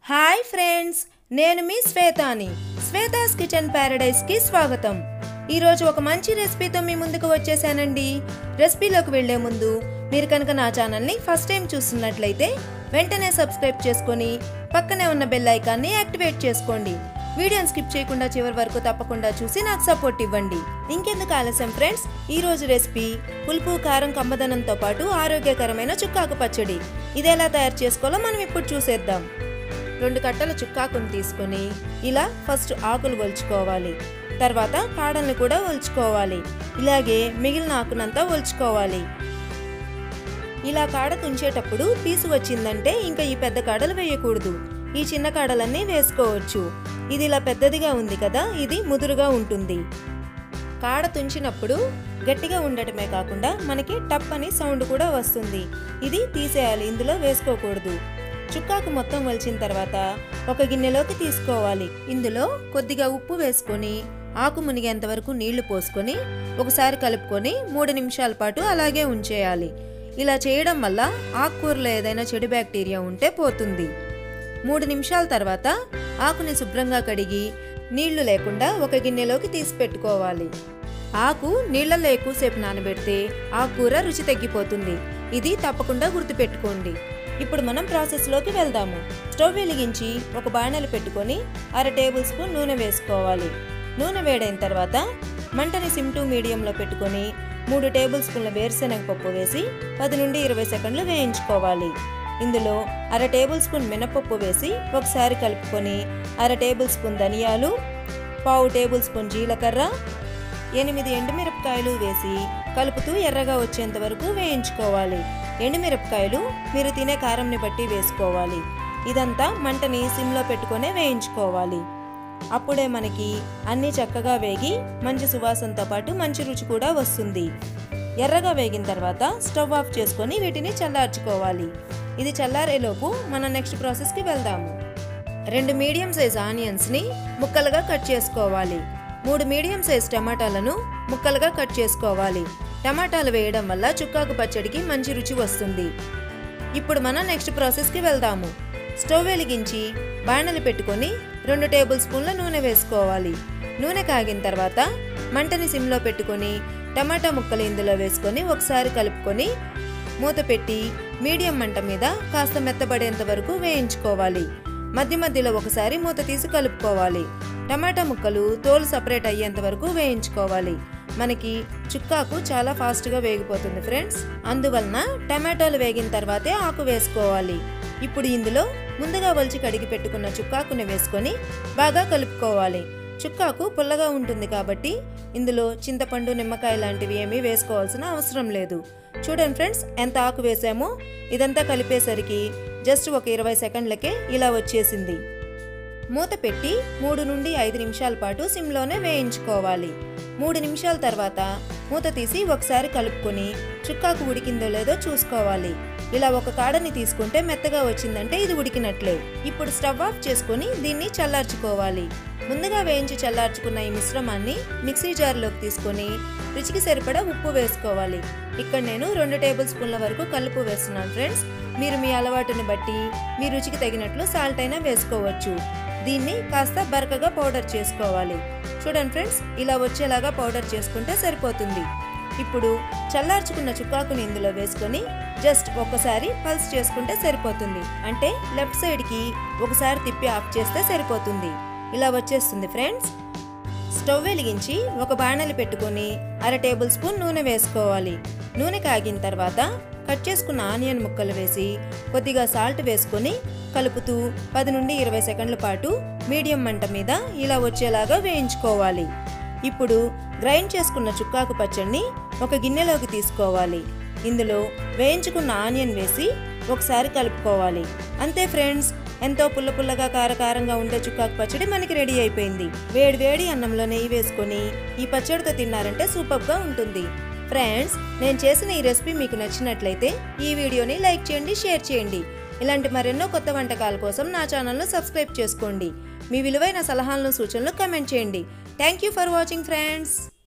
hi friends నేను మీ శ్వేతాని Shweta's kitchen ప్యారడైస్కి స్వాగతం ఈరోజు ఒక మంచి రెసిపీతో మీ ముందుకు వచ్చేసానండి రెసిపీలోకి వెళ్లే ముందు మీరు కనుక నా ఛానల్ని ఫస్ట్ టైం చూస్తున్నట్లయితే వెంటనే సబ్స్క్రైబ్ చేసుకొని పక్కనే ఉన్న బెల్ ఐకాన్ని యాక్టివేట్ చేసుకోండి వీడియోని స్కిప్ చేయకుండా చివరి వరకు తప్పకుండా చూసి నాకు సపోర్ట్ ఇవ్వండి ఇంకెందుకు ఆలస్యం ఫ్రెండ్స్ ఈ రోజు రెసిపీ పులుపు కారం కమ్మదనంతో పాటు ఆరోగ్యకరమైన చుక్కాకు పచ్చడి ఇది ఎలా తయారు చేసుకోవాలో మనం ఇప్పుడు చూసేద్దాం రెండు కట్టల చుక్కాకును తీసుకొని ఇలా ఫస్ట్ ఆకులు ఒలుచుకోవాలి తర్వాత కాడల్ని కూడా ఒలుచుకోవాలి ఇలాగే మిగిలిన ఆకునంతా ఒలుచుకోవాలి ఇలా కాడ తుంచేటప్పుడు పీసు వచ్చిందంటే ఇంకా ఈ పెద్ద కాడలు వేయకూడదు ఈ చిన్న కాడలన్నీ వేసుకోవచ్చు ఇది ఇలా పెద్దదిగా ఉంది కదా ఇది ముదురుగా ఉంటుంది కాడ తుంచినప్పుడు గట్టిగా ఉండటమే కాకుండా మనకి టప్ అని సౌండ్ కూడా వస్తుంది ఇది తీసేయాలి ఇందులో వేసుకోకూడదు చుక్కాకు మొత్తం వలిచిన తర్వాత ఒక గిన్నెలోకి తీసుకోవాలి ఇందులో కొద్దిగా ఉప్పు వేసుకొని ఆకు మునిగేంత వరకు నీళ్లు పోసుకొని ఒకసారి కలుపుకొని మూడు నిమిషాల పాటు అలాగే ఉంచేయాలి ఇలా చేయడం వల్ల ఆకుకూరలో ఏదైనా చెడు బ్యాక్టీరియా ఉంటే పోతుంది మూడు నిమిషాల తర్వాత ఆకుని శుభ్రంగా కడిగి నీళ్లు లేకుండా ఒక గిన్నెలోకి తీసి పెట్టుకోవాలి ఆకు నీళ్లలో ఎక్కువసేపు నానబెడితే ఆకుకూర రుచి తగ్గిపోతుంది ఇది తప్పకుండా గుర్తుపెట్టుకోండి ఇప్పుడు మనం ప్రాసెస్లోకి వెళ్దాము స్టవ్ వెలిగించి ఒక బాణలు పెట్టుకొని అర టేబుల్ స్పూన్ నూనె వేసుకోవాలి నూనె వేడైన తర్వాత మంటని సిమ్ టు మీడియంలో పెట్టుకొని మూడు టేబుల్ స్పూన్ల వేరుశనగ పప్పు వేసి పది నుండి ఇరవై సెకండ్లు వేయించుకోవాలి ఇందులో అర టేబుల్ స్పూన్ మినపప్పు వేసి ఒకసారి కలుపుకొని అర టేబుల్ స్పూన్ ధనియాలు పావు టేబుల్ స్పూన్ జీలకర్ర ఎనిమిది ఎండుమిరపకాయలు వేసి కలుపుతూ ఎర్రగా వచ్చేంత వరకు వేయించుకోవాలి ఎండుమిరపకాయలు మీరు తినే కారంని బట్టి వేసుకోవాలి ఇదంతా మంటని సిమ్లో పెట్టుకునే వేయించుకోవాలి అప్పుడే మనకి అన్నీ చక్కగా వేగి మంచి సువాసనతో పాటు మంచి రుచి కూడా వస్తుంది ఎర్రగా వేగిన తర్వాత స్టవ్ ఆఫ్ చేసుకొని వీటిని చల్లార్చుకోవాలి ఇది చల్లారేలోపు మనం నెక్స్ట్ ప్రాసెస్కి వెళ్దాము రెండు మీడియం సైజ్ ఆనియన్స్ని ముక్కలుగా కట్ చేసుకోవాలి మూడు మీడియం సైజ్ టమాటాలను ముక్కలుగా కట్ చేసుకోవాలి టమాటాలు వేయడం వల్ల చుక్కాకు పచ్చడికి మంచి రుచి వస్తుంది ఇప్పుడు మనం నెక్స్ట్ ప్రాసెస్కి వెళ్దాము స్టవ్ వెలిగించి బాణలు పెట్టుకొని రెండు టేబుల్ స్పూన్ల నూనె వేసుకోవాలి నూనె కాగిన తర్వాత మంటని సిమ్లో పెట్టుకొని టమాటా ముక్కలు ఇందులో వేసుకొని ఒకసారి కలుపుకొని మూత పెట్టి మీడియం మంట మీద కాస్త మెత్తబడేంత వరకు వేయించుకోవాలి మధ్య మధ్యలో ఒకసారి మూత తీసి కలుపుకోవాలి టమాటా ముక్కలు తోలు సపరేట్ అయ్యేంత వరకు వేయించుకోవాలి మనకి చుక్కాకు చాలా ఫాస్ట్గా వేగిపోతుంది ఫ్రెండ్స్ అందువలన టమాటాలు వేగిన తర్వాతే ఆకు వేసుకోవాలి ఇప్పుడు ఇందులో ముందుగా ఒలిచి కడిగి పెట్టుకున్న చుక్కాకుని వేసుకొని బాగా కలుపుకోవాలి చుక్కాకు పుల్లగా ఉంటుంది కాబట్టి ఇందులో చింతపండు నిమ్మకాయ లాంటివి ఏమీ వేసుకోవాల్సిన అవసరం లేదు చూడండి ఫ్రెండ్స్ ఎంత ఆకు వేసామో ఇదంతా కలిపేసరికి జస్ట్ ఒక ఇరవై సెకండ్లకే ఇలా వచ్చేసింది మూత పెట్టి మూడు నుండి ఐదు నిమిషాల పాటు సిమ్లోనే వేయించుకోవాలి మూడు నిమిషాల తర్వాత మూత తీసి ఒకసారి కలుపుకొని చుక్కాకు ఉడికిందో లేదో చూసుకోవాలి ఇలా ఒక కాడని తీసుకుంటే మెత్తగా వచ్చిందంటే ఇది ఉడికినట్లే ఇప్పుడు స్టవ్ ఆఫ్ చేసుకొని దీన్ని చల్లార్చుకోవాలి ముందుగా వేయించి చల్లార్చుకున్న ఈ మిశ్రమాన్ని మిక్సీ జార్లోకి తీసుకొని రుచికి సరిపడా ఉప్పు వేసుకోవాలి ఇక్కడ నేను రెండు టేబుల్ స్పూన్ల వరకు కలుపు వేస్తున్నాను ఫ్రెండ్స్ మీరు మీ అలవాటుని బట్టి మీ రుచికి తగినట్లు సాల్ట్ అయినా వేసుకోవచ్చు దీన్ని కాస్త బరకగా పౌడర్ చేసుకోవాలి చూడండి ఫ్రెండ్స్ ఇలా వచ్చేలాగా పౌడర్ చేసుకుంటే సరిపోతుంది ఇప్పుడు చల్లార్చుకున్న చుక్కాకుని ఇందులో వేసుకొని జస్ట్ ఒక్కసారి పల్స్ చేసుకుంటే సరిపోతుంది అంటే లెఫ్ట్ సైడ్కి ఒకసారి తిప్పి ఆఫ్ చేస్తే సరిపోతుంది ఇలా వచ్చేస్తుంది ఫ్రెండ్స్ స్టవ్ వెలిగించి ఒక బాణలి పెట్టుకొని అర టేబుల్ స్పూన్ నూనె వేసుకోవాలి నూనె కాగిన తర్వాత కట్ చేసుకున్న ఆనియన్ ముక్కలు వేసి కొద్దిగా సాల్ట్ వేసుకొని కలుపుతూ పది నుండి ఇరవై సెకండ్ల పాటు మీడియం మంట మీద ఇలా వచ్చేలాగా వేయించుకోవాలి ఇప్పుడు గ్రైండ్ చేసుకున్న చుక్కాకు పచ్చడిని ఒక గిన్నెలోకి తీసుకోవాలి ఇందులో వేయించుకున్న ఆనియన్ వేసి ఒకసారి కలుపుకోవాలి అంతే ఫ్రెండ్స్ ఎంతో పుల్ల పుల్లగా కారకారంగా ఉండే చుక్కాకు పచ్చడి మనకి రెడీ అయిపోయింది వేడి వేడి అన్నంలో నెయ్యి వేసుకొని ఈ పచ్చడితో తిన్నారంటే సూపర్గా ఉంటుంది ఫ్రెండ్స్ నేను చేసిన ఈ రెసిపీ మీకు నచ్చినట్లయితే ఈ వీడియోని లైక్ చేయండి షేర్ చేయండి ఇలాంటి మరెన్నో కొత్త వంటకాల కోసం నా ఛానల్ను సబ్స్క్రైబ్ చేసుకోండి మీ విలువైన సలహాలను సూచనలు కమెంట్ చేయండి thank you for watching friends